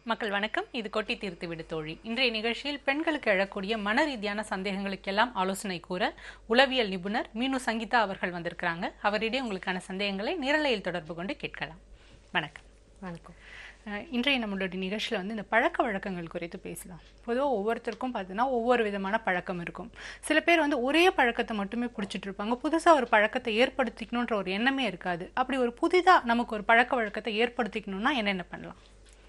மக்கள் வணக்கம் இது கொட்டி தீர்த்து விடு தோழி இன்றைய நிகழ்ச்சியில் பெண்களுக்கு எழக்கூடிய மன ரீதியான சந்தேகங்களுக்கெல்லாம் ஆலோசனை கூற உளவியல் நிபுணர் மீனு சங்கீதா அவர்கள் வந்திருக்கிறாங்க அவரிடையே உங்களுக்கான சந்தேகங்களை நிரலையில் தொடர்பு கொண்டு கேட்கலாம் வணக்கம் வணக்கம் அஹ், இன்றைய நம்மளுடைய நிகழ்ச்சியில் வந்து இந்த பழக்க வழக்கங்கள் குறித்து பேசலாம் பொதுவாக ஒவ்வொருத்தருக்கும் பார்த்தீங்கன்னா ஒவ்வொரு விதமான பழக்கம் இருக்கும் சில பேர் வந்து ஒரே பழக்கத்தை மட்டுமே பிடிச்சிட்டு இருப்பாங்க புதுசாக ஒரு பழக்கத்தை ஏற்படுத்திக்கணுன்ற ஒரு எண்ணமே இருக்காது அப்படி ஒரு புதிதாக நமக்கு ஒரு பழக்க வழக்கத்தை ஏற்படுத்திக்கணும்னா என்னென்ன பண்ணலாம்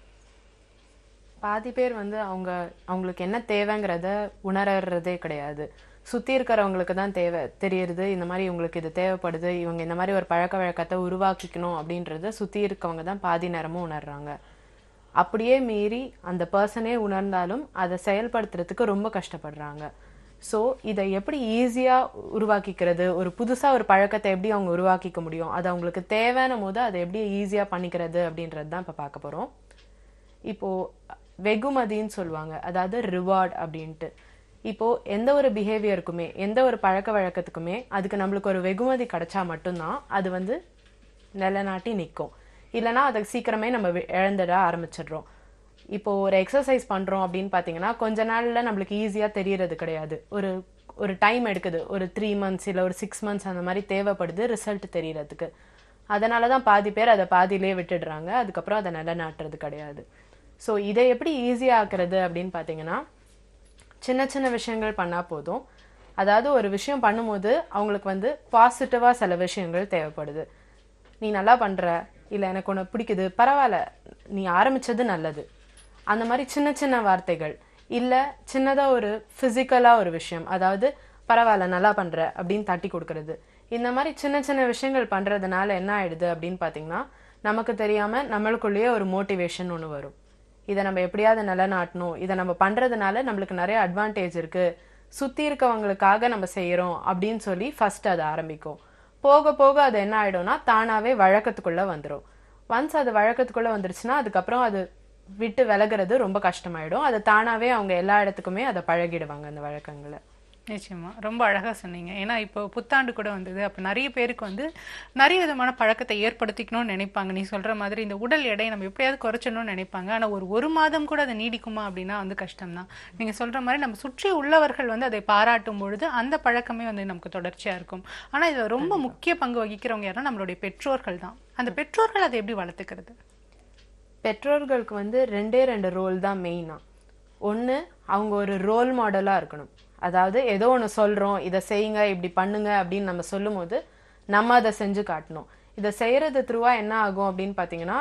பாதி பேர் வந்து அவங்க அவங்களுக்கு என்ன தேவைங்கிறத உணர்றதே கிடையாது சுத்தி இருக்கிறவங்களுக்கு தான் தேவை தெரியறது இந்த மாதிரி இவங்களுக்கு இது தேவைப்படுது இவங்க இந்த மாதிரி ஒரு பழக்க வழக்கத்தை உருவாக்கிக்கணும் அப்படின்றத சுத்தி இருக்கவங்க தான் பாதி நேரமும் உணர்றாங்க அப்படியே மீறி அந்த பர்சனே உணர்ந்தாலும் அதை செயல்படுத்துறதுக்கு ரொம்ப கஷ்டப்படுறாங்க ஸோ இதை எப்படி ஈஸியாக உருவாக்கிக்கிறது ஒரு புதுசாக ஒரு பழக்கத்தை எப்படி அவங்க உருவாக்கிக்க முடியும் அது அவங்களுக்கு தேவையான போது அதை எப்படி ஈஸியாக பண்ணிக்கிறது அப்படின்றது தான் இப்போ பார்க்க போகிறோம் இப்போ வெகுமதின்னு சொல்லுவாங்க அதாவது ரிவார்ட் அப்படின்ட்டு இப்போ எந்த ஒரு பிஹேவியருக்குமே எந்த ஒரு பழக்க வழக்கத்துக்குமே அதுக்கு நம்மளுக்கு ஒரு வெகுமதி கிடைச்சா மட்டும்தான் அது வந்து நிலநாட்டி நிற்கும் இல்லைன்னா அதை சீக்கிரமே நம்ம வி- இழந்துட ஆரம்பிச்சிடுறோம் இப்போ ஒரு எக்ஸசைஸ் பண்றோம் அப்படின்னு பார்த்தீங்கன்னா கொஞ்ச நாள்ல நம்மளுக்கு ஈஸியாக தெரியறது கிடையாது ஒரு ஒரு டைம் எடுக்குது ஒரு த்ரீ மந்த்ஸ் இல்லை ஒரு சிக்ஸ் மந்த்ஸ் அந்த மாதிரி தேவைப்படுது ரிசல்ட் தெரியறதுக்கு அதனால தான் பாதி பேர் அதை பாதியிலே விட்டுடுறாங்க அதுக்கப்புறம் அதை நிலநாட்டுறது கிடையாது ஸோ இதை எப்படி ஈஸியாக ஆக்குறது அப்படின்னு பார்த்தீங்கன்னா சின்ன சின்ன விஷயங்கள் பண்ணால் போதும் அதாவது ஒரு விஷயம் பண்ணும்போது அவங்களுக்கு வந்து பாசிட்டிவாக சில விஷயங்கள் தேவைப்படுது நீ நல்லா பண்ணுற இல்லை எனக்கு உன்னை பிடிக்குது பரவாயில்ல நீ ஆரம்பிச்சது நல்லது அந்த மாதிரி சின்ன சின்ன வார்த்தைகள் இல்லை சின்னதாக ஒரு ஃபிசிக்கலாக ஒரு விஷயம் அதாவது பரவாயில்ல நல்லா பண்ணுற அப்படின்னு தட்டி கொடுக்கறது இந்த மாதிரி சின்ன சின்ன விஷயங்கள் பண்ணுறதுனால என்ன ஆயிடுது அப்படின்னு பார்த்தீங்கன்னா நமக்கு தெரியாமல் நம்மளுக்குள்ளேயே ஒரு மோட்டிவேஷன் ஒன்று வரும் இதை நம்ம எப்படியாவது நிலநாட்டணும் இதை நம்ம பண்றதுனால நம்மளுக்கு நிறைய அட்வான்டேஜ் இருக்கு சுத்தி இருக்கவங்களுக்காக நம்ம செய்யறோம் அப்படின்னு சொல்லி ஃபர்ஸ்ட் அது ஆரம்பிக்கும் போக போக அது என்ன ஆயிடும்னா தானாவே வழக்கத்துக்குள்ள வந்துடும் ஒன்ஸ் அது வழக்கத்துக்குள்ள வந்துருச்சுன்னா அதுக்கப்புறம் அது விட்டு விலகுறது ரொம்ப கஷ்டமாயிடும் அது தானாவே அவங்க எல்லா இடத்துக்குமே அதை பழகிடுவாங்க அந்த வழக்கங்களை நிச்சயமா ரொம்ப அழகா சொன்னீங்க ஏன்னா இப்போ புத்தாண்டு கூட வந்தது அப்போ நிறைய பேருக்கு வந்து நிறைய விதமான பழக்கத்தை ஏற்படுத்திக்கணும்னு நினைப்பாங்க நீ சொல்ற மாதிரி இந்த உடல் எடையை நம்ம எப்படியாவது குறைச்சிடணும்னு நினைப்பாங்க ஆனா ஒரு ஒரு மாதம் கூட அது நீடிக்குமா அப்படின்னா வந்து கஷ்டம்தான் நீங்க சொல்ற மாதிரி நம்ம சுற்றி உள்ளவர்கள் வந்து அதை பாராட்டும் பொழுது அந்த பழக்கமே வந்து நமக்கு தொடர்ச்சியா இருக்கும் ஆனா இதுல ரொம்ப முக்கிய பங்கு வகிக்கிறவங்க யாருன்னா நம்மளுடைய பெற்றோர்கள் தான் அந்த பெற்றோர்கள் அதை எப்படி வளர்த்துக்கிறது பெற்றோர்களுக்கு வந்து ரெண்டே ரெண்டு ரோல் தான் மெயினா ஒன்று அவங்க ஒரு ரோல் மாடலாக இருக்கணும் அதாவது ஏதோ ஒன்று சொல்கிறோம் இதை செய்யுங்க இப்படி பண்ணுங்க அப்படின்னு நம்ம சொல்லும்போது நம்ம அதை செஞ்சு காட்டணும் இதை செய்யறது த்ரூவா என்ன ஆகும் அப்படின்னு பார்த்தீங்கன்னா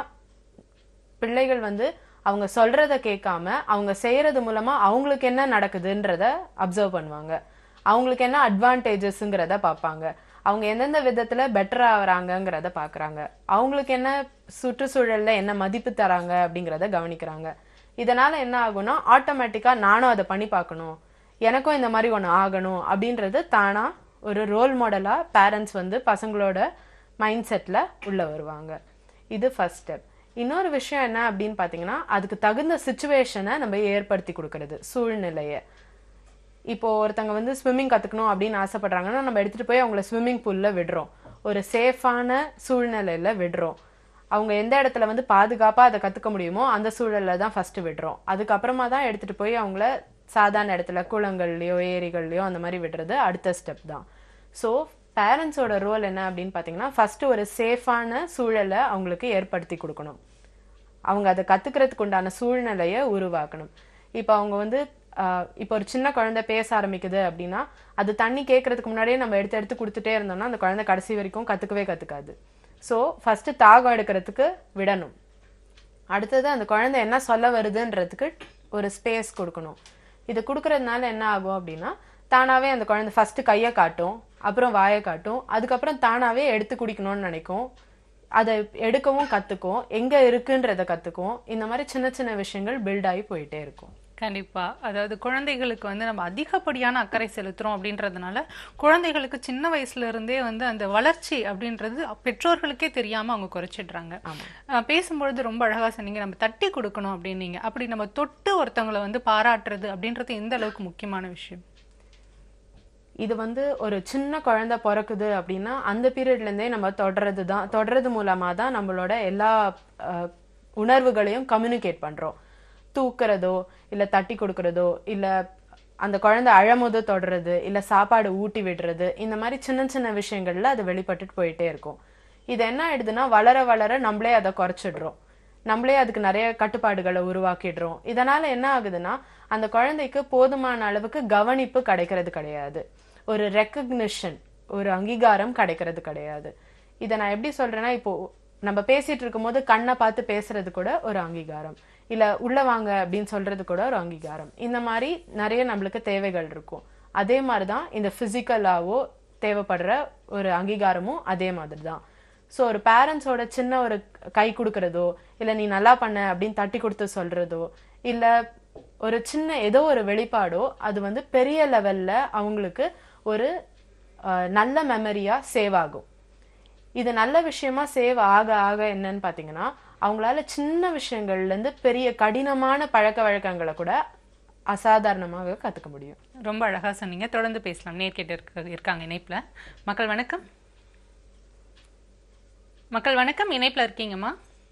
பிள்ளைகள் வந்து அவங்க சொல்றத கேட்காம அவங்க செய்யறது மூலமா அவங்களுக்கு என்ன நடக்குதுன்றத அப்சர்வ் பண்ணுவாங்க அவங்களுக்கு என்ன அட்வான்டேஜஸ்ங்கிறத பார்ப்பாங்க அவங்க எந்தெந்த விதத்துல பெட்டர் ஆகுறாங்கங்கிறத பார்க்கறாங்க அவங்களுக்கு என்ன சுற்றுச்சூழல்ல என்ன மதிப்பு தராங்க அப்படிங்கிறத கவனிக்கிறாங்க இதனால என்ன ஆகும்னா ஆட்டோமேட்டிக்கா நானும் அதை பண்ணி பார்க்கணும் எனக்கும் இந்த மாதிரி ஒன்று ஆகணும் அப்படின்றது தானா ஒரு ரோல் மாடலா பேரண்ட்ஸ் வந்து பசங்களோட மைண்ட் செட்ல உள்ள வருவாங்க இது ஃபர்ஸ்ட் ஸ்டெப் இன்னொரு விஷயம் என்ன அப்படின்னு பார்த்தீங்கன்னா அதுக்கு தகுந்த சுச்சுவேஷனை நம்ம ஏற்படுத்தி கொடுக்கறது சூழ்நிலையை இப்போ ஒருத்தங்க வந்து ஸ்விம்மிங் கத்துக்கணும் அப்படின்னு ஆசைப்படுறாங்கன்னா நம்ம எடுத்துட்டு போய் அவங்கள ஸ்விம்மிங் பூல்ல விடுறோம் ஒரு சேஃபான சூழ்நிலையில விடுறோம் அவங்க எந்த இடத்துல வந்து பாதுகாப்பா அதை கத்துக்க முடியுமோ அந்த சூழல்ல தான் ஃபர்ஸ்ட் விடுறோம் அதுக்கப்புறமா தான் எடுத்துட்டு போய் அவங்கள சாதாரண இடத்துல குளங்கள்லயோ ஏரிகள்லயோ அந்த மாதிரி விடுறது அடுத்த ஸ்டெப் தான் ஸோ பேரண்ட்ஸோட ரோல் என்ன அப்படின்னு பார்த்தீங்கன்னா ஃபர்ஸ்ட் ஒரு சேஃபான சூழலை அவங்களுக்கு ஏற்படுத்தி கொடுக்கணும் அவங்க அதை கத்துக்கிறதுக்கு உண்டான சூழ்நிலையை உருவாக்கணும் இப்போ அவங்க வந்து ஆஹ், இப்போ ஒரு சின்ன குழந்தை பேச ஆரம்பிக்குது அப்படின்னா அது தண்ணி கேட்கறதுக்கு முன்னாடியே நம்ம எடுத்து எடுத்து கொடுத்துட்டே இருந்தோம்னா அந்த குழந்தை கடைசி வரைக்கும் கத்துக்கவே கத்துக்காது ஸோ ஃபர்ஸ்ட் தாகம் எடுக்கிறதுக்கு விடணும் அடுத்தது அந்த குழந்தை என்ன சொல்ல வருதுன்றதுக்கு ஒரு ஸ்பேஸ் கொடுக்கணும் இது கொடுக்கறதுனால என்ன ஆகும் அப்படின்னா தானாவே அந்த குழந்தை ஃபர்ஸ்ட் கையை காட்டும் அப்புறம் வாயை காட்டும் அதுக்கப்புறம் தானாவே எடுத்து குடிக்கணும்னு நினைக்கும் அதை எடுக்கவும் கத்துக்கும் எங்க இருக்குன்றத கத்துக்கும் இந்த மாதிரி சின்ன சின்ன விஷயங்கள் பில்ட் ஆகி போயிட்டே இருக்கும் கண்டிப்பா அதாவது குழந்தைகளுக்கு வந்து நம்ம அதிகப்படியான அக்கறை செலுத்துறோம் அப்படின்றதுனால குழந்தைகளுக்கு சின்ன வயசுல இருந்தே வந்து அந்த வளர்ச்சி அப்படின்றது பெற்றோர்களுக்கே தெரியாம அவங்க குறைச்சிடுறாங்க அஹ் பேசும்பொழுது ரொம்ப அழகா சொன்னீங்க நம்ம தட்டி கொடுக்கணும் அப்படின்னீங்க அப்படி நம்ம தொட்டு ஒருத்தவங்களை வந்து பாராட்டுறது அப்படின்றது எந்த அளவுக்கு முக்கியமான விஷயம் இது வந்து ஒரு சின்ன குழந்தை பிறக்குது அப்படின்னா அந்த பீரியட்ல இருந்தே நம்ம தொடறது தான் தொடறது மூலமா தான் நம்மளோட எல்லா அஹ், உணர்வுகளையும் கம்யூனிகேட் பண்றோம் தூக்குறதோ இல்ல தட்டி கொடுக்கறதோ இல்ல அந்த குழந்தை அழம்போது தொடுறது இல்ல சாப்பாடு ஊட்டி விடுறது இந்த மாதிரி சின்ன சின்ன விஷயங்கள்ல அது வெளிப்பட்டுட்டு போயிட்டே இருக்கும் இது என்ன ஆயிடுதுன்னா வளர வளர நம்மளே அதை குறைச்சிடுறோம் நம்மளே அதுக்கு நிறைய கட்டுப்பாடுகளை உருவாக்கிடுறோம் இதனால என்ன ஆகுதுன்னா அந்த குழந்தைக்கு போதுமான அளவுக்கு கவனிப்பு கிடைக்கிறது கிடையாது ஒரு ரெக்கக்னிஷன் ஒரு அங்கீகாரம் கிடைக்கிறது கிடையாது இதை நான் எப்படி சொல்றேன்னா இப்போ நம்ம பேசிட்டு இருக்கும்போது கண்ணை பார்த்து பேசுறது கூட ஒரு அங்கீகாரம் இல்ல உள்ள வாங்க அப்படின்னு சொல்றது கூட ஒரு அங்கீகாரம் இந்த மாதிரி நிறைய நம்மளுக்கு தேவைகள் இருக்கும் அதே மாதிரிதான் இந்த பிசிக்கலாவோ தேவைப்படுற ஒரு அங்கீகாரமும் அதே மாதிரி தான் ஸோ ஒரு பேரண்ட்ஸோட சின்ன ஒரு கை கொடுக்கறதோ இல்ல நீ நல்லா பண்ண அப்படின்னு தட்டி கொடுத்து சொல்றதோ இல்ல ஒரு சின்ன ஏதோ ஒரு வெளிப்பாடோ அது வந்து பெரிய லெவல்ல அவங்களுக்கு ஒரு அஹ், நல்ல மெமரியா சேவ் ஆகும் இது நல்ல விஷயமா சேவ் ஆக ஆக என்னன்னு பாத்தீங்கன்னா அவங்களால சின்ன விஷயங்கள்ல இருந்து பெரிய கடினமான பழக்க வழக்கங்களை கூட அசாதாரணமாக கத்துக்க முடியும் ரொம்ப அழகா சொன்னீங்க தொடர்ந்து பேசலாம் நேர்கிட்ட இருக்க இருக்காங்க இணைப்புல மக்கள் வணக்கம் மக்கள் வணக்கம் இணைப்புல இருக்கீங்கம்மா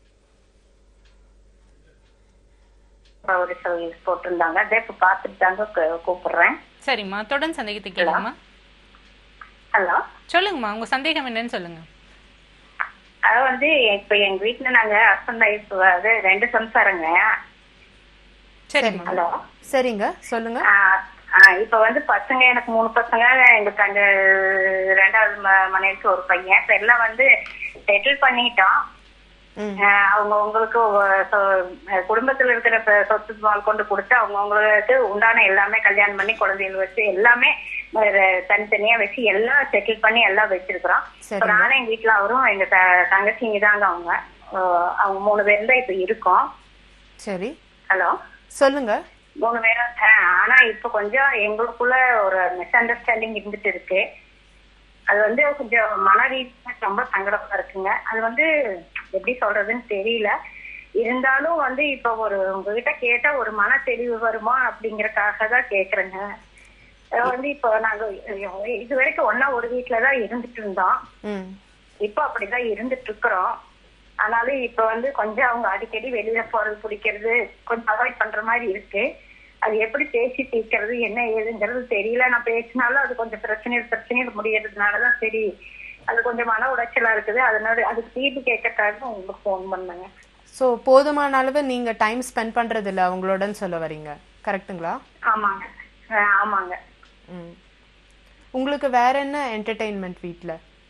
ஒரு சர்வீஸ் போட்டிருந்தாங்க அதே இப்ப பாத்துட்டு தாங்க கூ- கூப்பிடுறேன் சரிம்மா தொடர்ந்து சந்தேகத்தை கேளுங்கம்மா ஹலோ சொல்லுங்கம்மா உங்க சந்தேகம் என்னன்னு சொல்லுங்க அது வந்து இப்ப எங்க வீட்டுல நாங்க ஹஸ்பண்ட் ஒய்ஃப் அது ரெண்டு சம்சாரங்க சரிம்மா ஹலோ சரிங்க சொல்லுங்க ஆஹ் ஆஹ் இப்ப வந்து பசங்க எனக்கு மூணு பசங்க எங்களுக்கு அந்த ரெண்டாவது ம- மனைவிக்கு ஒரு பையன் இப்ப எல்லாம் வந்து செட்டில் பண்ணிட்டோம் ம் ஆஹ் அவங்க உங்களுக்கு ஒ- சொ- குடும்பத்துல இருக்கிற ப- சொத்து பால் கொண்டு கொடுத்து அவங்க அவங்களுக்கு உண்டான எல்லாமே கல்யாணம் பண்ணி குழந்தைகள் வச்சு எல்லாமே ஒரு தனித்தனியா வச்சு எல்லாம் செட்டில் பண்ணி எல்லாம் வச்சிருக்கிறோம் சரி. இப்ப நானும் எங்க வீட்டுல அவரும் எங்க த- தங்கச்சிங்க தாங்க அவங்க ஆஹ் அவங்க மூணு பேரும் தான் இப்ப இருக்கோம் சரி ஹலோ சொல்லுங்க மூணு பேரும் ஆஹ் ஆனா இப்ப கொஞ்சம் எங்களுக்குள்ள ஒரு மிஸ் அண்டர்ஸ்டாண்டிங் இருந்துட்டு இருக்கு அது வந்து கொஞ்சம் மன ரீதியா ரொம்ப சங்கடமா இருக்குங்க அது வந்து எப்படி சொல்றதுன்னு தெரியல இருந்தாலும் வந்து இப்ப ஒரு உங்ககிட்ட கேட்டா ஒரு மன தெளிவு வருமா அப்படிங்கறக்காக தான் கேக்குறேங்க அது வந்து இப்போ நாங்க இது வரைக்கும் ஒன்னா ஒரு வீட்டுலதான் இருந்துட்டு இருந்தோம் ம் இப்ப அப்படிதான் இருந்துட்டு இருக்கிறோம் ஆனாலும் இப்ப வந்து கொஞ்சம் அவங்க அடிக்கடி வெளியில போறது பிடிக்கிறது கொஞ்சம் அவாய்ட் பண்ற மாதிரி இருக்கு அது எப்படி பேசி தீர்க்கிறது என்ன ஏதுங்கிறது தெரியல நான் பேசினாலும் அது கொஞ்சம் பிரச்சனைகள் பிரச்சனைகள் முடியறதுனாலதான் சரி அது கொஞ்சம் மன உளைச்சலா இருக்குது அதனால அதுக்கு தீர்வு கேட்கறதுக்காக உங்களுக்கு ஃபோன் பண்ணேங்க ஸோ போதுமான அளவு நீங்க டைம் ஸ்பெண்ட் பண்றது இல்ல அவங்களோடன்னு சொல்ல வரீங்க கரெக்ட்டுங்களா ஆமாங்க அஹ் ஆமாங்க ம் உங்களுக்கு வேற என்ன என்டர்டெயின்மெண்ட் வீட்ல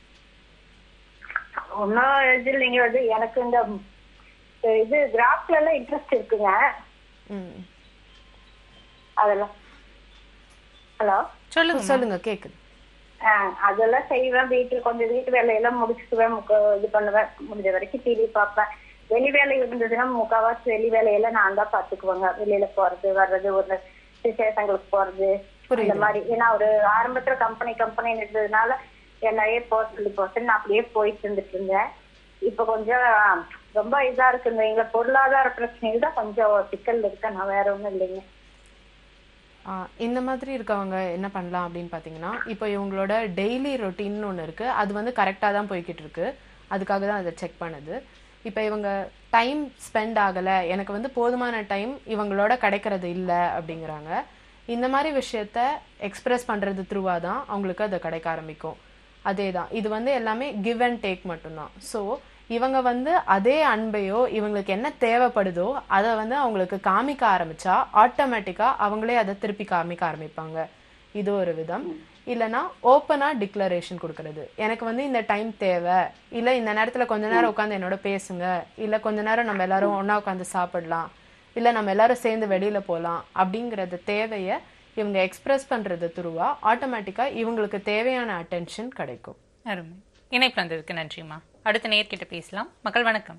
ஒன்னும் இது இல்லைங்க வந்து எனக்கு இந்த அஹ் இது கிராஃப்ட்ல எல்லாம் இன்ட்ரெஸ்ட் இருக்குங்க ம் அதெல்லாம் ஹலோ சொல்லுங்க சொல்லுங்க கேக்குது ஆஹ் அதெல்லாம் செய்வேன் வீட்டுல கொஞ்சம் வீட்டு வேலையெல்லாம் முடிச்சுக்குவேன் முக்க இது பண்ணுவேன் முடிஞ்ச வரைக்கும் டிவி பார்ப்பேன் வெளி வேலை இருந்ததுன்னா முக்காவாசி வெளி வேலையெல்லாம் நான் தான் பாத்துக்குவேங்க வெளியில போறது வர்றது ஒரு விசேஷங்களுக்கு போறது இந்த மாதிரி ஏன்னா ஒரு ஆரம்பத்துல கம்பெனி கம்பெனி இருந்ததுனால என்னையே போக சொல்லி போட்டு நான் அப்படியே போயிட்டு இருந்துட்டு இருந்தேன் இப்ப கொஞ்சம் ரொம்ப இதா இருக்குங்க எங்க பொருளாதார பிரச்சனைகள் தான் கொஞ்சம் சிக்கல் இருக்கு நான் வேற ஒண்ணும் இல்லைங்க ஆ, இந்த மாதிரி இருக்கவங்க என்ன பண்ணலாம் அப்படின்னு பார்த்தீங்கன்னா இப்போ இவங்களோட டெய்லி ரொட்டீன் ஒன்று இருக்கு அது வந்து கரெக்டாக தான் போய்கிட்டு இருக்கு அதுக்காக தான் அதை செக் பண்ணுது இப்போ இவங்க டைம் ஸ்பெண்ட் ஆகலை எனக்கு வந்து போதுமான டைம் இவங்களோட கிடைக்கிறது இல்லை அப்படிங்கிறாங்க இந்த மாதிரி விஷயத்த எக்ஸ்பிரஸ் பண்ணுறது த்ரூவாக தான் அவங்களுக்கு அது கிடைக்க ஆரம்பிக்கும் அதே தான் இது வந்து எல்லாமே கிவ் அண்ட் டேக் மட்டும்தான் ஸோ இவங்க வந்து அதே அன்பையோ இவங்களுக்கு என்ன தேவைப்படுதோ அதை வந்து அவங்களுக்கு காமிக்க ஆரம்பிச்சா ஆட்டோமேட்டிக்கா அவங்களே அதை திருப்பி காமிக்க ஆரம்பிப்பாங்க இது ஒரு விதம் இல்லனா ஓப்பனா டிக்ளரேஷன் கொடுக்கறது எனக்கு வந்து இந்த டைம் தேவை இல்ல இந்த நேரத்துல கொஞ்ச நேரம் உட்காந்து என்னோட பேசுங்க இல்ல கொஞ்ச நேரம் நம்ம எல்லாரும் ஒண்ணா உட்காந்து சாப்பிடலாம் இல்ல நம்ம எல்லாரும் சேர்ந்து வெளியில போலாம் அப்படிங்கறது தேவைய இவங்க எக்ஸ்பிரஸ் பண்றது துருவா ஆட்டோமேட்டிக்கா இவங்களுக்கு தேவையான அட்டென்ஷன் கிடைக்கும் அருமை இணைப்பு வந்ததுக்கு நன்றிம்மா அடுத்த நேர்கிட்ட பேசலாம் மக்கள் வணக்கம்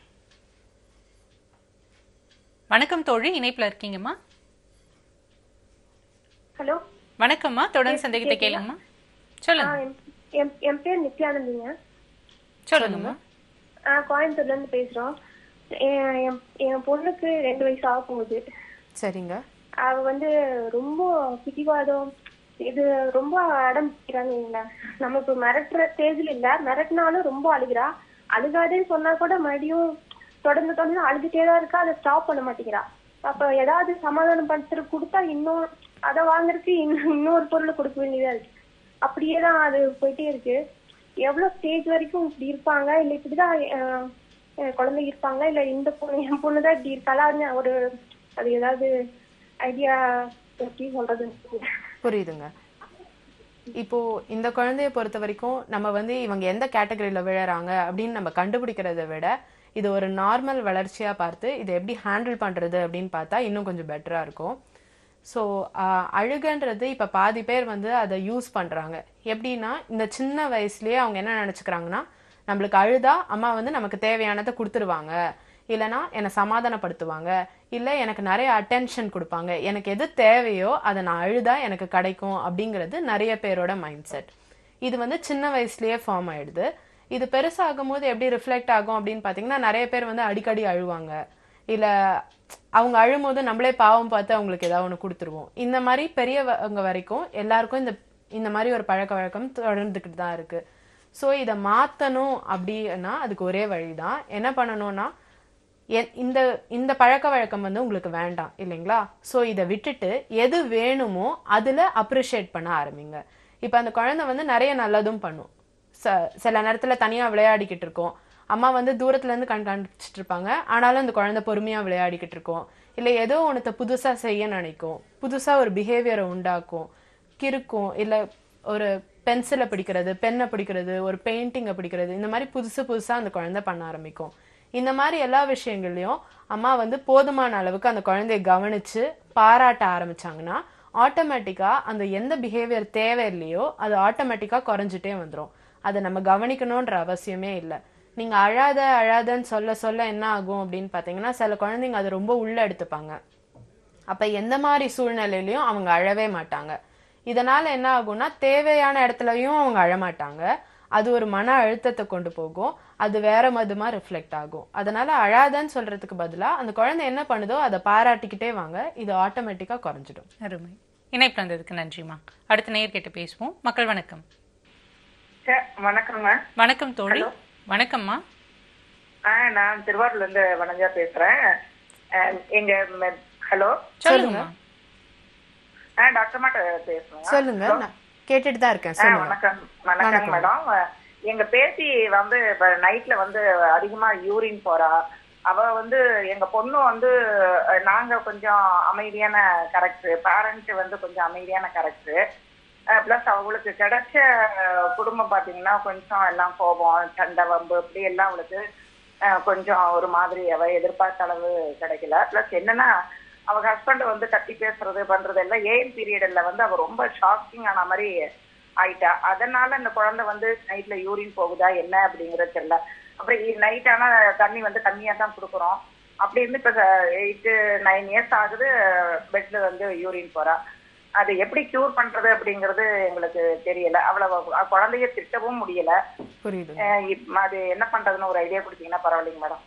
வணக்கம் தோழி இணைப்புல இருக்கீங்கம்மா ஹலோ வணக்கம்மா தொடர்ந்து சந்தேகத்தை கேளுங்கம்மா சொல்லுங்க என் என் பேர் நித்யானந்திங்க சொல்லுங்கம்மா ஆ, கோயம்புத்தூர்ல இருந்து பேசுறோம் என் என்- என் பொண்ணுக்கு ரெண்டு வயசு ஆக போகுது சரிங்க அவ வந்து ரொம்ப பிடிவாதம் இது ரொம்ப அடம் பிடிக்கிறாங்க இல்ல நம்ம இப்ப மிரட்டுற ஸ்டேஜ்ல இல்ல மிரட்டினாலும் ரொம்ப அழுகிறா அழுகாதேன்னு சொன்னா கூட மறுபடியும் தொடர்ந்து தொடர்ந்து அழுதுட்டே தான் இருக்கா அதை ஸ்டாப் பண்ண மாட்டேங்கிறா அப்ப ஏதாவது சமாதானம் படுத்துட்டு கொடுத்தா இன்னும் அதை வாங்குறதுக்கு இன்னும் இன்னொரு பொருள் கொடுக்க வேண்டியதா இருக்கு அப்படியே தான் அது போயிட்டே இருக்கு எவ்வளவு ஸ்டேஜ் வரைக்கும் இப்படி இருப்பாங்க இல்ல இப்படிதான் அஹ், அஹ், குழந்தைங்க இருப்பாங்க இல்ல இந்த பொண்ணு என் பொண்ணு தான் இப்படி இருக்காளான்னு ஒரு அது ஏதாவது ஐடியா எப்படி சொல்றதுன்னு தெரியல. புரியுதுங்க இப்போ இந்த குழந்தைய பொறுத்த வரைக்கும் நம்ம வந்து இவங்க எந்த கேட்டகரியில விழறாங்க அப்படின்னு நம்ம கண்டுபிடிக்கிறத விட இது ஒரு நார்மல் வளர்ச்சியா பார்த்து இதை எப்படி ஹேண்டில் பண்றது அப்படின்னு பார்த்தா இன்னும் கொஞ்சம் பெட்டரா இருக்கும் ஸோ அழுகன்றது இப்போ பாதி பேர் வந்து அதை யூஸ் பண்றாங்க எப்படின்னா இந்த சின்ன வயசுலயே அவங்க என்ன நினைச்சுக்கிறாங்கன்னா நம்மளுக்கு அழுதா அம்மா வந்து நமக்கு தேவையானதை கொடுத்துருவாங்க இல்லைன்னா என்னை சமாதானப்படுத்துவாங்க இல்லை எனக்கு நிறைய அட்டென்ஷன் கொடுப்பாங்க எனக்கு எது தேவையோ அதை நான் அழுதா எனக்கு கிடைக்கும் அப்படிங்கிறது நிறைய பேரோட மைண்ட் செட் இது வந்து சின்ன வயசுலயே ஃபார்ம் ஆயிடுது இது பெருசாகும் போது எப்படி ரிஃப்ளெக்ட் ஆகும் அப்படின்னு பார்த்தீங்கன்னா நிறைய பேர் வந்து அடிக்கடி அழுவாங்க இல்ல அவங்க அழும்போது நம்மளே பாவம் பார்த்து அவங்களுக்கு ஏதாவது ஒன்று கொடுத்துருவோம் இந்த மாதிரி பெரியவங்க வரைக்கும் எல்லாருக்கும் இந்த இந்த மாதிரி ஒரு பழக்க வழக்கம் தொடர்ந்துக்கிட்டு தான் இருக்கு ஸோ இதை மாற்றணும் அப்படின்னா அதுக்கு ஒரே வழிதான் என்ன பண்ணணும்னா எ- இந்த இந்த பழக்க வழக்கம் வந்து உங்களுக்கு வேண்டாம் இல்லைங்களா ஸோ இதை விட்டுட்டு எது வேணுமோ அதில் அப்ரிஷியேட் பண்ண ஆரம்பிங்க இப்போ அந்த குழந்தை வந்து நிறைய நல்லதும் பண்ணும் ச சில நேரத்தில் தனியாக விளையாடிக்கிட்டு இருக்கோம் அம்மா வந்து தூரத்துல இருந்து கண்காணிச்சிட்டு இருப்பாங்க ஆனாலும் அந்த குழந்தை பொறுமையாக விளையாடிக்கிட்டு இருக்கும் இல்லை ஏதோ ஒன்றத்தை புதுசாக செய்ய நினைக்கும் புதுசாக ஒரு பிஹேவியரை உண்டாக்கும் கிறுக்கும் இல்லை ஒரு பென்சிலை பிடிக்கிறது பென்னை பிடிக்கிறது ஒரு பெயிண்டிங்கை பிடிக்கிறது இந்த மாதிரி புதுசு புதுசாக அந்த குழந்தை பண்ண ஆரம்பிக்கும் இந்த மாதிரி எல்லா விஷயங்கள்லையும் அம்மா வந்து போதுமான அளவுக்கு அந்த குழந்தைய கவனிச்சு பாராட்ட ஆரம்பிச்சாங்கன்னா ஆட்டோமேட்டிக்கா அந்த எந்த பிஹேவியர் தேவையில்லையோ அது ஆட்டோமேட்டிக்கா குறைஞ்சிட்டே வந்துரும் அதை நம்ம கவனிக்கணுன்ற அவசியமே இல்லை நீங்க அழாத அழாதன்னு சொல்ல சொல்ல என்ன ஆகும் அப்படின்னு பாத்தீங்கன்னா சில குழந்தைங்க அதை ரொம்ப உள்ள எடுத்துப்பாங்க அப்ப எந்த மாதிரி சூழ்நிலையிலயும் அவங்க அழவே மாட்டாங்க இதனால என்ன ஆகும்னா தேவையான இடத்துலயும் அவங்க அழமாட்டாங்க அது ஒரு மன அழுத்தத்தை கொண்டு போகும் அது வேற மதுமா ரிஃப்ளெக்ட் ஆகும் அதனால அழாதன்னு சொல்றதுக்கு பதிலா அந்த குழந்தை என்ன பண்ணுதோ அதை பாராட்டிக்கிட்டே வாங்க இது ஆட்டோமேட்டிக்கா குறைஞ்சிடும் அருமை இணைப்பு வந்ததுக்கு நன்றிம்மா அடுத்த நேயர் கிட்ட பேசுவோம் மக்கள் வணக்கம் சார் வணக்கங்க வணக்கம் தோழி வணக்கம்மா ஆ நான் திருவாரூர்ல இருந்து வனஜா பேசுறேன் அஹ், எங்க ஹலோ சொல்லுங்கம்மா ஆ டாக்டர் மாட்ட பேசுறேன் சொல்லுங்க நான் கேட்டுட்டு தான் இருக்கேன் ஆ, சொல்லுங்க வணக்கம் வணக்கம் மேடம் எங்க பேத்தி வந்து இப்ப நைட்ல வந்து அதிகமா யூரின் போறா அவ வந்து எங்க பொண்ணு வந்து அஹ், நாங்க கொஞ்சம் அமைதியான கரெக்டர் பேரண்ட் வந்து கொஞ்சம் அமைதியான கரெக்டர் பிளஸ் அவங்களுக்கு கிடைச்ச அஹ், குடும்பம் பாத்தீங்கன்னா கொஞ்சம் எல்லாம் கோபம் சண்டை வம்பு இப்படி எல்லாம் அவளுக்கு அஹ், கொஞ்சம் ஒரு மாதிரி அவ எதிர்பார்த்த அளவு கிடைக்கல பிளஸ் என்னன்னா அவங்க ஹஸ்பண்ட் வந்து கத்தி பேசுறது பண்றது எல்லாம் ஏன் பீரியட்ல வந்து அவ ரொம்ப ஷாக்கிங் ஆன மாதிரி ஆயிட்டா அதனால இந்த குழந்தை வந்து நைட்ல யூரின் போகுதா என்ன அப்படிங்கறது தெரியல அப்புறம் நைட் ஆனா தண்ணி வந்து கம்மியா தான் கொடுக்குறோம் அப்படி இருந்து இப்ப எயிட் நைன் இயர்ஸ் ஆகுது பெட்ல வந்து யூரின் போறா அது எப்படி கியூர் பண்றது அப்படிங்கறது எங்களுக்கு தெரியல அவ்வளவு குழந்தைய திட்டவும் முடியல புரியுது அஹ் இப்ப அது என்ன பண்றதுன்னு ஒரு ஐடியா கொடுத்தீங்கன்னா பரவாயில்லைங்க மேடம்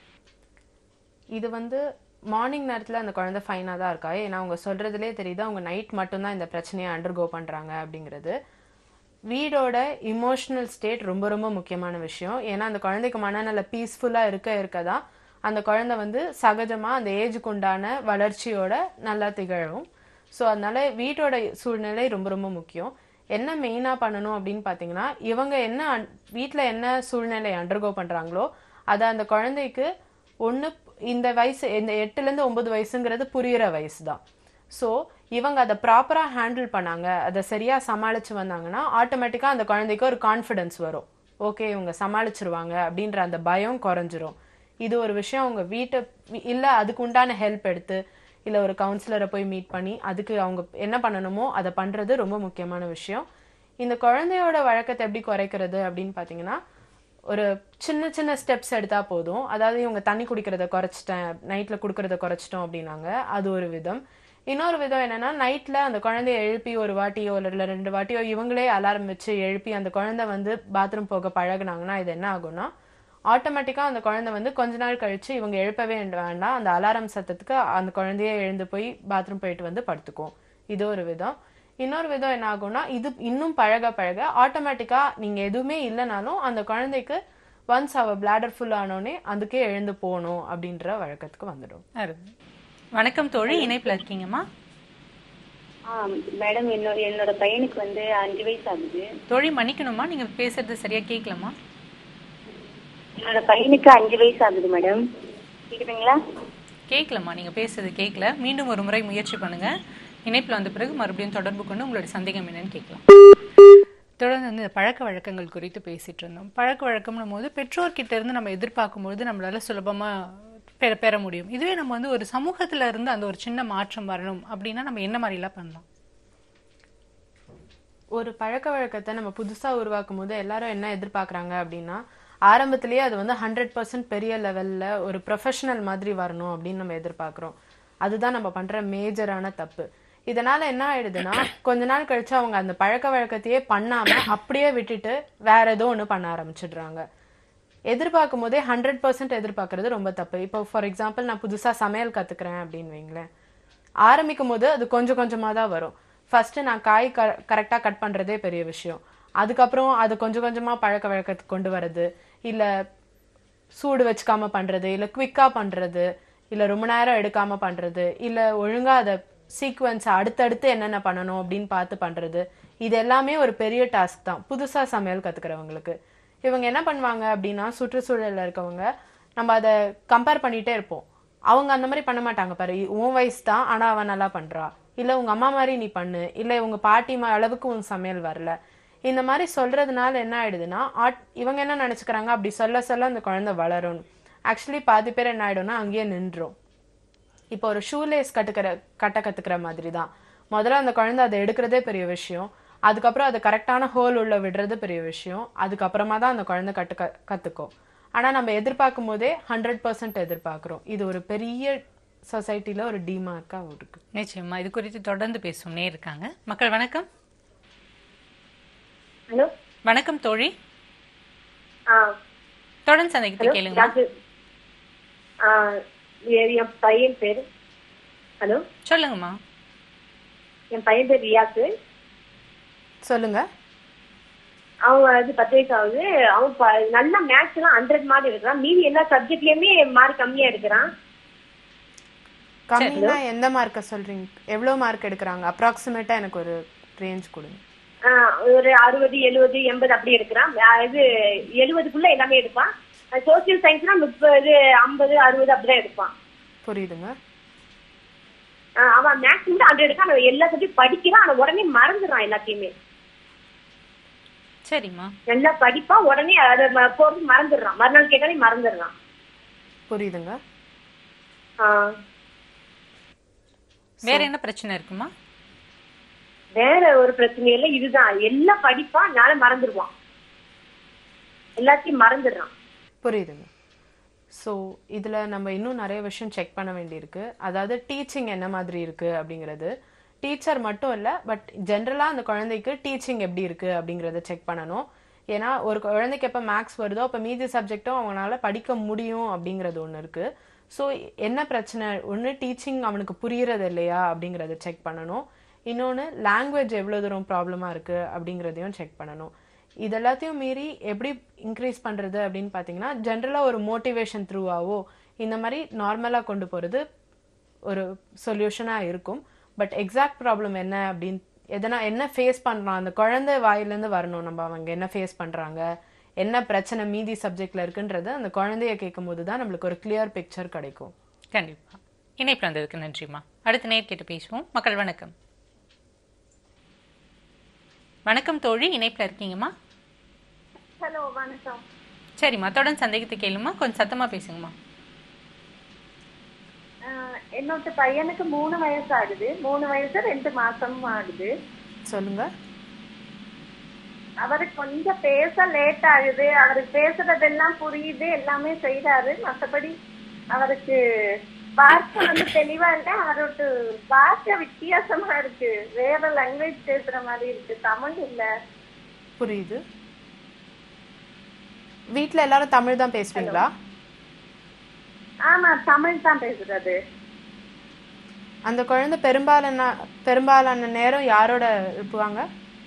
இது வந்து மார்னிங் நேரத்தில் அந்த குழந்தை ஃபைனாக தான் இருக்கா ஏன்னா அவங்க சொல்கிறதுலே தெரியுது அவங்க நைட் மட்டும்தான் இந்த பிரச்சனையை அண்டர்கோ பண்ணுறாங்க அப்படிங்கிறது வீடோட இமோஷனல் ஸ்டேட் ரொம்ப ரொம்ப முக்கியமான விஷயம் ஏன்னா அந்த குழந்தைக்கு மனநல பீஸ்ஃபுல்லாக இருக்க இருக்க தான் அந்த குழந்தை வந்து சகஜமாக அந்த ஏஜுக்கு உண்டான வளர்ச்சியோட நல்லா திகழும் ஸோ அதனால வீட்டோட சூழ்நிலை ரொம்ப ரொம்ப முக்கியம் என்ன மெயினாக பண்ணணும் அப்படின்னு பார்த்தீங்கன்னா இவங்க என்ன வீட்டில் என்ன சூழ்நிலை அண்டர்கோ பண்ணுறாங்களோ அதை அந்த குழந்தைக்கு ஒன்று இந்த வயசு இந்த எட்டுலேருந்து ஒன்பது வயசுங்கிறது புரியிற வயசு தான் ஸோ இவங்க அதை ப்ராப்பராக ஹேண்டில் பண்ணாங்க அதை சரியாக சமாளித்து வந்தாங்கன்னா ஆட்டோமேட்டிக்காக அந்த குழந்தைக்கு ஒரு கான்ஃபிடென்ஸ் வரும் ஓகே இவங்க சமாளிச்சிருவாங்க அப்படின்ற அந்த பயம் குறைஞ்சிரும் இது ஒரு விஷயம் அவங்க வீட்டை இல்லை அதுக்கு உண்டான ஹெல்ப் எடுத்து இல்லை ஒரு கவுன்சிலரை போய் மீட் பண்ணி அதுக்கு அவங்க என்ன பண்ணணுமோ அதை பண்ணுறது ரொம்ப முக்கியமான விஷயம் இந்த குழந்தையோட வழக்கத்தை எப்படி குறைக்கிறது அப்படின்னு பார்த்தீங்கன்னா ஒரு சின்ன சின்ன ஸ்டெப்ஸ் எடுத்தா போதும் அதாவது இவங்க தண்ணி குடிக்கிறத குறைச்சிட்டேன் நைட்ல குடுக்கறத குறைச்சிட்டோம் அப்படின்னாங்க அது ஒரு விதம் இன்னொரு விதம் என்னன்னா நைட்ல அந்த குழந்தைய எழுப்பி ஒரு வாட்டியோ இல்லை ரெண்டு வாட்டியோ இவங்களே அலாரம் வச்சு எழுப்பி அந்த குழந்தை வந்து பாத்ரூம் போக பழகுனாங்கன்னா இது என்ன ஆகும்னா ஆட்டோமேட்டிக்கா அந்த குழந்தை வந்து கொஞ்ச நாள் கழிச்சு இவங்க எழுப்பவே வேண்டாம் அந்த அலாரம் சத்தத்துக்கு அந்த குழந்தையே எழுந்து போய் பாத்ரூம் போயிட்டு வந்து படுத்துக்கும் இது ஒரு விதம் இன்னொரு விதம் என்ன ஆகும்னா இது இன்னும் பழக பழக ஆட்டோமேட்டிக்கா நீங்க எதுவுமே இல்லைனாலும் அந்த குழந்தைக்கு ஒன்ஸ் அவ பிளாடர் ஃபுல் ஆனோடனே அதுக்கே எழுந்து போகணும் அப்படின்ற வழக்கத்துக்கு வந்துடும் அருமை வணக்கம் தோழி இணைப்புல இருக்கீங்கம்மா மேடம் என்னோட என்னோட பையனுக்கு வந்து அஞ்சு வயசு ஆகுது தோழி மன்னிக்கணுமா நீங்க பேசுறது சரியா கேட்கலமா என்னோட பையனுக்கு அஞ்சு வயசு ஆகுது மேடம் கேக்குதுங்களா கேட்கலம்மா நீங்க பேசுறது கேட்கல மீண்டும் ஒரு முறை முயற்சி பண்ணுங்க இணைப்புல வந்த பிறகு மறுபடியும் தொடர்பு கொண்டு உங்களுடைய சந்தேகம் என்னன்னு கேட்கலாம் தொடர்ந்து வந்து இந்த பழக்க வழக்கங்கள் குறித்து பேசிட்டு இருந்தோம் பழக்க வழக்கம்னும் போது பெற்றோர்கிட்ட இருந்து நம்ம எதிர்பார்க்கும்பொழுது நம்மளால சுலபமா பெற பெற முடியும் இதுவே நம்ம வந்து ஒரு சமூகத்துல இருந்து அந்த ஒரு சின்ன மாற்றம் வரணும் அப்படின்னா நம்ம என்ன மாதிரிலாம் பண்ணலாம் ஒரு பழக்க வழக்கத்தை நம்ம புதுசா உருவாக்கும் போது எல்லாரும் என்ன எதிர்பார்க்கறாங்க அப்படின்னா ஆரம்பத்திலேயே அது வந்து ஹண்ட்ரட் பர்சன்ட் பெரிய லெவல்ல ஒரு ப்ரொஃபஷனல் மாதிரி வரணும் அப்படின்னு நம்ம எதிர்பார்க்கிறோம் அதுதான் நம்ம பண்ற மேஜரான தப்பு இதனால என்ன ஆயிடுதுன்னா கொஞ்ச நாள் கழிச்சு அவங்க அந்த பழக்க வழக்கத்தையே பண்ணாம அப்படியே விட்டுட்டு வேற ஏதோ ஒண்ணு பண்ண ஆரம்பிச்சிடுறாங்க எதிர்பார்க்கும் போதே ஹண்ட்ரட் பர்சன்ட் எதிர்பார்க்கறது ரொம்ப தப்பு இப்போ ஃபார் எக்ஸாம்பிள் நான் புதுசா சமையல் கத்துக்கிறேன் அப்படின்னு வைங்களேன் ஆரம்பிக்கும் போது அது கொஞ்சம் கொஞ்சமா தான் வரும் ஃபர்ஸ்ட் நான் காய் க கரெக்டாக கட் பண்றதே பெரிய விஷயம் அதுக்கப்புறம் அது கொஞ்சம் கொஞ்சமா பழக்க வழக்கத்துக்கு கொண்டு வர்றது இல்ல சூடு வச்சுக்காம பண்றது இல்ல குவிக்கா பண்றது இல்ல ரொம்ப நேரம் எடுக்காம பண்றது இல்ல ஒழுங்கா அதை சீக்வன்ஸ் அடுத்தடுத்து என்னென்ன பண்ணணும் அப்படின்னு பார்த்து பண்றது இது எல்லாமே ஒரு பெரிய டாஸ்க் தான் புதுசா சமையல் கத்துக்கிறவங்களுக்கு இவங்க என்ன பண்ணுவாங்க அப்படின்னா சுற்றுச்சூழல்ல இருக்கவங்க நம்ம அதை கம்பேர் பண்ணிட்டே இருப்போம் அவங்க அந்த மாதிரி பண்ண மாட்டாங்க பாரு உன் வயசு தான் ஆனா அவன் நல்லா பண்றா இல்ல உங்க அம்மா மாதிரி நீ பண்ணு இல்ல உங்க பாட்டி மா- அளவுக்கு உன் சமையல் வரல இந்த மாதிரி சொல்றதுனால என்ன ஆயிடுதுன்னா ஆட்- இவங்க என்ன நினைச்சுக்கிறாங்க அப்படி சொல்ல சொல்ல அந்த குழந்தை வளரும் ஆக்சுவலி பாதி பேர் என்ன ஆயிடும்னா அங்கேயே நின்றோம் இப்போ ஒரு ஷூலேஸ் கட்டுக்கிற கட்ட கத்துக்கிற மாதிரி தான் முதல்ல அந்த குழந்தை அதை எடுக்கிறதே பெரிய விஷயம் அதுக்கப்புறம் அது கரெக்டான ஹோல் உள்ள விடுறது பெரிய விஷயம் அதுக்கப்புறமா தான் அந்த குழந்தை கட்டு க- கத்துக்கும் ஆனா நம்ம எதிர்பார்க்கும் போதே ஹண்ட்ரட் பர்சன்ட் எதிர்பார்க்கிறோம் இது ஒரு பெரிய சொசைட்டில ஒரு டிமார்க்கா இருக்கு நிச்சயமா இது குறித்து தொடர்ந்து பேசும் நேர் இருக்காங்க மக்கள் வணக்கம் ஹலோ வணக்கம் தோழி ஆ தொடர்ந்து சந்தேகத்தை கேளுங்க டாக்டர் ஆ, எ- என் பையன் பேரு ஹலோ சொல்லுங்கம்மா என் பையன் பேர் ரியாக்கு சொல்லுங்க அவன் வந்து பத்து வயசு ஆகுது அவன் ப- நல்லா மேக்ஸ் எல்லாம் ஹண்ட்ரட் மார்க் எடுக்கிறான் மீதி எல்லா சப்ஜெக்ட்லயுமே மார்க் கம்மியா எடுக்கிறான் கம்மினா எந்த மார்க்க சொல்றீங்க எவ்வளவு மார்க் எடுக்கிறாங்க அப்ராக்சிமேட்டா எனக்கு ஒரு ரேஞ்ச் கொடுங்க ஆ, ஒரு அறுபது எழுபது எண்பது அப்படி எடுக்கிறான் ஆ, இது எழுபதுக்குள்ள எல்லாமே எடுப்பான் சோசியல் சயின்ஸ்னா முப்பது ஐம்பது அறுபது அப்படிதான் எடுப்பான் புரியுதுங்க ஆ, அவன் மேக்ஸ் வந்து ஹண்ட்ரட் எடுக்கான் அவன் எல்லா சப்ஜெக்ட் படிக்கிறான் அவன் உடனே மறந்துடுறான் எல்லாத்தையுமே சரிம்மா நல்லா படிப்பான் உடனே அதை ம- போட்டு மறந்துடுறான் மறுநாள் கேட்டாலே மறந்துடுறான் புரியுதுங்க ஆ. வேற என்ன பிரச்சனை இருக்குமா வேற ஒரு பிரச்சனை இல்லை இதுதான் எல்லாம் படிப்பான் நாளை மறந்துடுவான் எல்லாத்தையும் மறந்துடுறான் புரியுதுங்க ஸோ இதில் நம்ம இன்னும் நிறைய விஷயம் செக் பண்ண வேண்டியிருக்கு அதாவது டீச்சிங் என்ன மாதிரி இருக்கு அப்படிங்கிறது டீச்சர் மட்டும் இல்லை பட் ஜென்ரலாக அந்த குழந்தைக்கு டீச்சிங் எப்படி இருக்கு அப்படிங்கிறத செக் பண்ணணும் ஏன்னா ஒரு குழந்தைக்கு எப்போ மேக்ஸ் வருதோ அப்போ மீதி சப்ஜெக்டும் அவங்களால படிக்க முடியும் அப்படிங்கிறது ஒன்று இருக்கு ஸோ என்ன பிரச்சனை ஒன்று டீச்சிங் அவனுக்கு புரியறது இல்லையா அப்படிங்கிறத செக் பண்ணணும் இன்னொன்று லாங்குவேஜ் எவ்வளோ தூரம் ப்ராப்ளமாக இருக்கு அப்படிங்கிறதையும் செக் பண்ணணும் இது எல்லாத்தையும் மீறி எப்படி இன்க்ரீஸ் பண்றது அப்படின்னு பார்த்தீங்கன்னா ஜென்ரலாக ஒரு மோட்டிவேஷன் த்ரூவாவோ இந்த மாதிரி நார்மலாக கொண்டு போகிறது ஒரு சொல்யூஷனாக இருக்கும் பட் எக்ஸாக்ட் ப்ராப்ளம் என்ன அப்படின்னு எதனா என்ன ஃபேஸ் பண்ணுறான் அந்த குழந்தை வாயிலேருந்து வரணும் நம்ம அவங்க என்ன ஃபேஸ் பண்ணுறாங்க என்ன பிரச்சனை மீதி சப்ஜெக்ட்ல இருக்குன்றது அந்த குழந்தைய கேட்கும்போது தான் நம்மளுக்கு ஒரு கிளியர் பிக்சர் கிடைக்கும் கண்டிப்பா இணைப்பு வந்ததுக்கு நன்றிம்மா அடுத்த நேர் கேட்டு பேசுவோம் மக்கள் வணக்கம் வணக்கம் தோழி இணைப்புல இருக்கீங்கம்மா ஹலோ வணக்கம் சரிம்மா தொடர்ந்து சந்தேகத்தை கேளுமா கொஞ்சம் சத்தமா பேசுங்கம்மா ஆஹ் என்னோட பையனுக்கு மூணு வயசு ஆகுது மூணு வயசு ரெண்டு மாசம் ஆகுது சொல்லுங்க அவருக்கு கொஞ்சம் பேச லேட் ஆகுது அவருக்கு பேசுறதெல்லாம் புரியுது எல்லாமே செய்யறாரு மத்தபடி அவருக்கு பார்க்க வந்து தெளிவா இல்ல அவரோட பாஷை வித்தியாசமா இருக்கு வேற லாங்குவேஜ் பேசுற மாதிரி இருக்கு தமிழ் இல்ல புரியுது வீட்ல எல்லாரும் தமிழ் தான் பேசுவீங்களா ஆமா தமிழ் தான் பேசுறது அந்த குழந்தை பெரும்பாலான பெரும்பாலான நேரம் யாரோட இருப்புவாங்க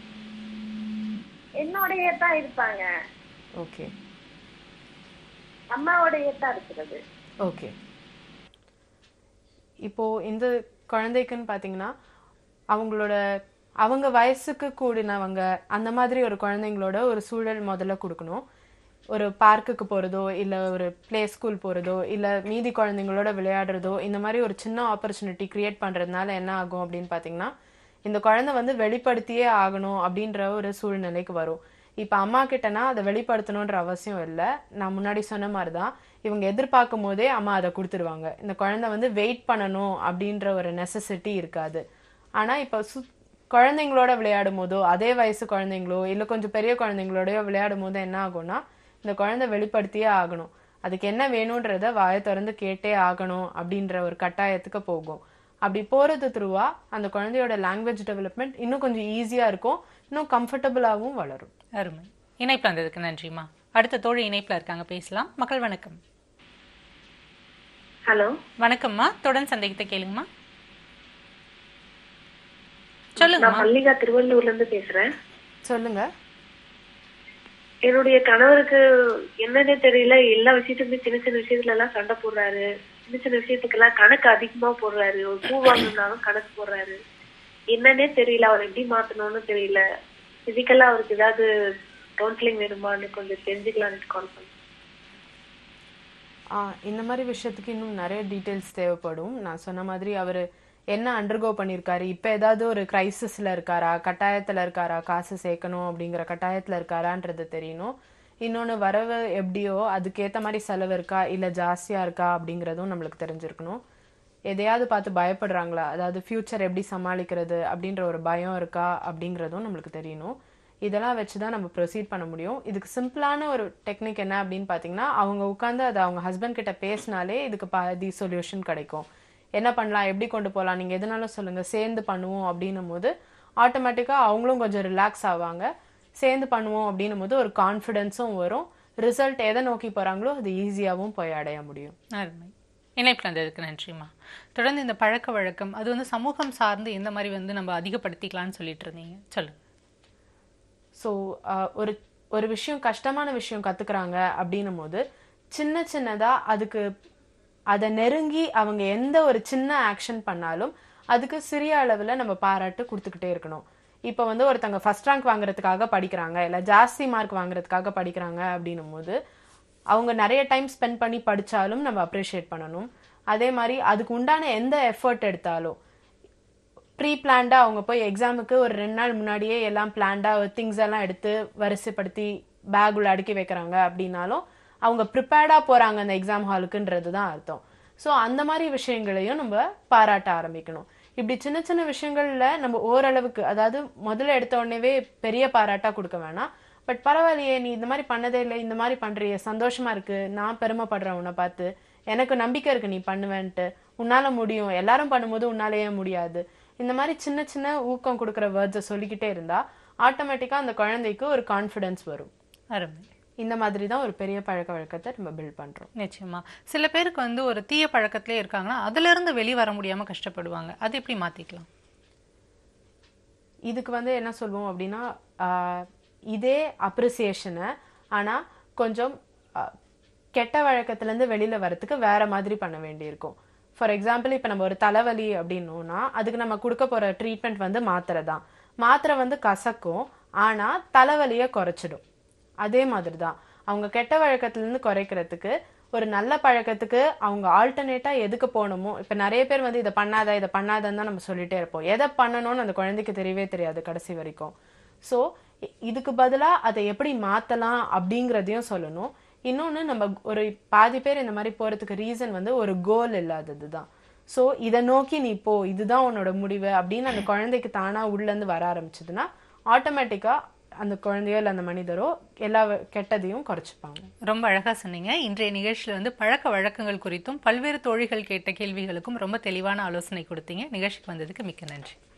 என்னோடயே தான் இருப்பாங்க ஓகே அம்மாவோடயே தான் இருக்கிறது ஓகே இப்போ இந்த குழந்தைக்குன்னு பார்த்தீங்கன்னா அவங்களோட அவங்க வயசுக்கு கூடினவங்க அந்த மாதிரி ஒரு குழந்தைங்களோட ஒரு சூழல் முதல்ல கொடுக்கணும் ஒரு பார்க்குக்கு போகிறதோ இல்லை ஒரு ப்ளே ஸ்கூல் போகிறதோ இல்லை மீதி குழந்தைங்களோட விளையாடுறதோ இந்த மாதிரி ஒரு சின்ன ஆப்பர்ச்சுனிட்டி கிரியேட் பண்ணுறதுனால என்ன ஆகும் அப்படின்னு பார்த்தீங்கன்னா இந்த குழந்தை வந்து வெளிப்படுத்தியே ஆகணும் அப்படின்ற ஒரு சூழ்நிலைக்கு வரும் இப்போ அம்மா கிட்டனா அதை வெளிப்படுத்தணுன்ற அவசியம் இல்லை நான் முன்னாடி சொன்ன மாதிரி தான் இவங்க எதிர்பார்க்கும் போதே அம்மா அதை கொடுத்துருவாங்க இந்த குழந்தை வந்து வெயிட் பண்ணணும் அப்படின்ற ஒரு நெசசிட்டி இருக்காது ஆனால் இப்போ சு குழந்தைங்களோட விளையாடும் போதோ அதே வயசு குழந்தைங்களோ இல்லை கொஞ்சம் பெரிய குழந்தைங்களோடயோ விளையாடும் போது என்ன ஆகும்னா இந்த குழந்தை வெளிப்படுத்தியே ஆகணும் அதுக்கு என்ன வேணுன்றத வாயை திறந்து கேட்டே ஆகணும் அப்படின்ற ஒரு கட்டாயத்துக்கு போகும் அப்படி போறது த்ரூவா அந்த குழந்தையோட லாங்குவேஜ் டெவலப்மெண்ட் இன்னும் கொஞ்சம் ஈஸியா இருக்கும் இன்னும் கம்ஃபர்டபுளாகவும் வளரும் அருமை இணைப்பு வந்ததுக்கு நன்றிம்மா அடுத்த தோழி இணைப்புல இருக்காங்க பேசலாம் மக்கள் வணக்கம் ஹலோ வணக்கம்மா தொடர்ந்து சந்தேகத்தை கேளுங்கம்மா நான் சொல்லுங்கம்மா மல்லிகா திருவள்ளூர்ல இருந்து பேசுறேன் சொல்லுங்க என்னுடைய கணவருக்கு என்னன்னே தெரியல எல்லா விஷயத்துக்குமே சின்ன சின்ன விஷயத்துல எல்லாம் சண்டை போடுறாரு சின்ன சின்ன விஷயத்துக்கெல்லாம் கணக்கு அதிகமா போடுறாரு ஒரு பூ வாங்கணும்னாலும் கணக்கு போடுறாரு என்னன்னே தெரியல அவர் எப்படி மாத்தணும்னு தெரியல பிசிக்கலா அவருக்கு ஏதாவது கவுன்சிலிங் வேணுமான்னு கொஞ்சம் தெரிஞ்சுக்கலாம்னு கால் பண்ணேன் ஆ இந்த மாதிரி விஷயத்துக்கு இன்னும் நிறைய டீட்டெயில்ஸ் தேவைப்படும் நான் சொன்ன மாதிரி அவர் என்ன அண்டர்கோ பண்ணியிருக்காரு இப்போ ஏதாவது ஒரு கிரைசிஸில் இருக்காரா கட்டாயத்தில் இருக்காரா காசு சேர்க்கணும் அப்படிங்கிற கட்டாயத்தில் இருக்காரான்றது தெரியணும் இன்னொன்று வரவு எப்படியோ அதுக்கேற்ற மாதிரி செலவு இருக்கா இல்லை ஜாஸ்தியாக இருக்கா அப்படிங்கிறதும் நம்மளுக்கு தெரிஞ்சிருக்கணும் எதையாவது பார்த்து பயப்படுறாங்களா அதாவது ஃப்யூச்சர் எப்படி சமாளிக்கிறது அப்படின்ற ஒரு பயம் இருக்கா அப்படிங்கிறதும் நம்மளுக்கு தெரியணும் இதெல்லாம் வச்சு தான் நம்ம ப்ரொசீட் பண்ண முடியும் இதுக்கு சிம்பிளான ஒரு டெக்னிக் என்ன அப்படின்னு பார்த்தீங்கன்னா அவங்க உட்காந்து அதை அவங்க ஹஸ்பண்ட் கிட்ட பேசினாலே இதுக்கு பாதி சொல்யூஷன் கிடைக்கும் என்ன பண்ணலாம் எப்படி கொண்டு போகலாம் நீங்கள் எதுனாலும் சொல்லுங்கள் சேர்ந்து பண்ணுவோம் அப்படின்னும் போது ஆட்டோமேட்டிக்காக அவங்களும் கொஞ்சம் ரிலாக்ஸ் ஆவாங்க சேர்ந்து பண்ணுவோம் அப்படின்னும் போது ஒரு கான்ஃபிடென்ஸும் வரும் ரிசல்ட் எதை நோக்கி போகிறாங்களோ அது ஈஸியாகவும் போய் அடைய முடியும் அருமை இணைப்பில் வந்ததுக்கு நன்றிம்மா தொடர்ந்து இந்த பழக்க வழக்கம் அது வந்து சமூகம் சார்ந்து எந்த மாதிரி வந்து நம்ம அதிகப்படுத்திக்கலாம்னு சொல்லிட்டு இருந்தீங்க சொல்லுங்க ஸோ ஒரு ஒரு விஷயம் கஷ்டமான விஷயம் கத்துக்கிறாங்க அப்படின்னும் போது சின்ன சின்னதா அதுக்கு அதை நெருங்கி அவங்க எந்த ஒரு சின்ன ஆக்ஷன் பண்ணாலும் அதுக்கு சிறிய அளவுல நம்ம பாராட்டு கொடுத்துக்கிட்டே இருக்கணும் இப்போ வந்து ஒருத்தங்க ஃபர்ஸ்ட் ரேங்க் வாங்குறதுக்காக படிக்கிறாங்க இல்லை ஜாஸ்தி மார்க் வாங்குறதுக்காக படிக்கிறாங்க அப்படின்னும் போது அவங்க நிறைய டைம் ஸ்பெண்ட் பண்ணி படிச்சாலும் நம்ம அப்ரிஷியேட் பண்ணணும் அதே மாதிரி அதுக்கு உண்டான எந்த எஃபர்ட் எடுத்தாலும் ப்ரீ பிளான்டாக அவங்க போய் எக்ஸாமுக்கு ஒரு ரெண்டு நாள் முன்னாடியே எல்லாம் பிளான்டாக திங்ஸ் எல்லாம் எடுத்து வரிசைப்படுத்தி பேக் உள்ள அடுக்கி வைக்கிறாங்க அப்படின்னாலும் அவங்க ப்ரிப்பேர்டாக போகிறாங்க அந்த எக்ஸாம் ஹாலுக்குன்றது தான் அர்த்தம் ஸோ அந்த மாதிரி விஷயங்களையும் நம்ம பாராட்ட ஆரம்பிக்கணும் இப்படி சின்ன சின்ன விஷயங்கள்ல நம்ம ஓரளவுக்கு அதாவது முதல்ல எடுத்த உடனேவே பெரிய பாராட்டா கொடுக்க வேணாம் பட் பரவாயில்லையே நீ இந்த மாதிரி பண்ணதே இல்லை இந்த மாதிரி பண்றியே சந்தோஷமா இருக்கு நான் பெருமைப்படுறேன் உன்னை பார்த்து எனக்கு நம்பிக்கை இருக்கு நீ பண்ணுவேன்ட்டு உன்னால முடியும் எல்லாரும் பண்ணும்போது உன்னாலேயே முடியாது இந்த மாதிரி சின்ன சின்ன ஊக்கம் கொடுக்குற வேர்ட்ஸை சொல்லிக்கிட்டே இருந்தா ஆட்டோமேட்டிக்கா அந்த குழந்தைக்கு ஒரு கான்ஃபிடன்ஸ் வரும் அருமை இந்த மாதிரி தான் ஒரு பெரிய பழக்க வழக்கத்தை நம்ம பில்ட் பண்றோம் நிச்சயமா சில பேருக்கு வந்து ஒரு தீய பழக்கத்திலே இருக்காங்கன்னா அதுல இருந்து வெளி வர முடியாம கஷ்டப்படுவாங்க அது எப்படி மாத்திக்கலாம் இதுக்கு வந்து என்ன சொல்லுவோம் அப்படின்னா ஆஹ், இதே அப்ரிசியேஷனை ஆனா கொஞ்சம் ஆஹ், கெட்ட வழக்கத்துலேருந்து வெளியில வரதுக்கு வேற மாதிரி பண்ண வேண்டியிருக்கும் ஃபார் எக்ஸாம்பிள் இப்போ நம்ம ஒரு தலைவலி அப்படின்னோம்னா அதுக்கு நம்ம கொடுக்க போற ட்ரீட்மெண்ட் வந்து மாத்திரை தான் மாத்திரை வந்து கசக்கும் ஆனா தலைவலியை குறைச்சிடும் அதே மாதிரி தான் அவங்க கெட்ட வழக்கத்திலேருந்து குறைக்கிறதுக்கு ஒரு நல்ல பழக்கத்துக்கு அவங்க ஆல்டர்னேட்டா எதுக்கு போகணுமோ இப்போ நிறைய பேர் வந்து இதை பண்ணாத இதை பண்ணாதன்னு தான் நம்ம சொல்லிட்டே இருப்போம் எதை பண்ணணும்னு அந்த குழந்தைக்கு தெரியவே தெரியாது கடைசி வரைக்கும் ஸோ இதுக்கு பதிலா அதை எப்படி மாத்தலாம் அப்படிங்கிறதையும் சொல்லணும் இன்னொன்னு நம்ம ஒரு பாதி பேர் இந்த மாதிரி போறதுக்கு ரீசன் வந்து ஒரு கோல் இல்லாதது தான் ஸோ இதை நோக்கி நீ போ இதுதான் உன்னோட முடிவு அப்படின்னு அந்த குழந்தைக்கு தானா உள்ளேருந்து வர ஆரம்பிச்சதுன்னா ஆட்டோமேட்டிக்கா அந்த குழந்தையோ இல்லை அந்த மனிதரோ எல்லா கெட்டதையும் குறைச்சிப்பாங்க ரொம்ப அழகா சொன்னீங்க இன்றைய நிகழ்ச்சியில வந்து பழக்க வழக்கங்கள் குறித்தும் பல்வேறு தோழிகள் கேட்ட கேள்விகளுக்கும் ரொம்ப தெளிவான ஆலோசனை கொடுத்தீங்க நிகழ்ச்சிக்கு வந்ததுக்கு மிக்க நன்றி